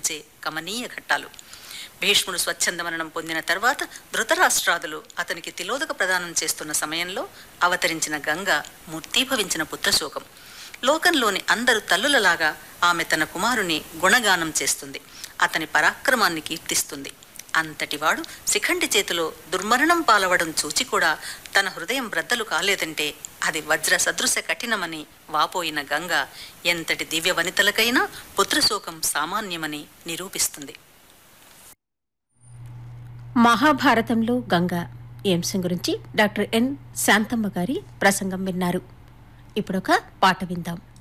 పులకించే కమనీయ ఘట్టాలు భీష్ముడు స్వచ్ఛంద మరణం పొందిన తర్వాత ధృతరాష్ట్రాదులు అతనికి తిలోదక ప్రదానం చేస్తున్న సమయంలో అవతరించిన గంగ మూర్తీభవించిన పుత్రశోకం లోకంలోని అందరు తల్లులలాగా ఆమె తన కుమారుని గుణగానం చేస్తుంది అతని పరాక్రమాన్ని కీర్తిస్తుంది అంతటివాడు శిఖండి చేతిలో దుర్మరణం పాలవడం చూచి కూడా తన హృదయం బ్రద్దలు కాలేదంటే అది వజ్ర సదృశ కఠినమని వాపోయిన గంగ ఎంతటి దివ్య వనితలకైనా పుత్రశోకం సామాన్యమని నిరూపిస్తుంది మహాభారతంలో గంగ ఈ అంశం గురించి డాక్టర్ ఎన్ శాంతమ్మ గారి ప్రసంగం విన్నారు ఇప్పుడొక పాట విందాం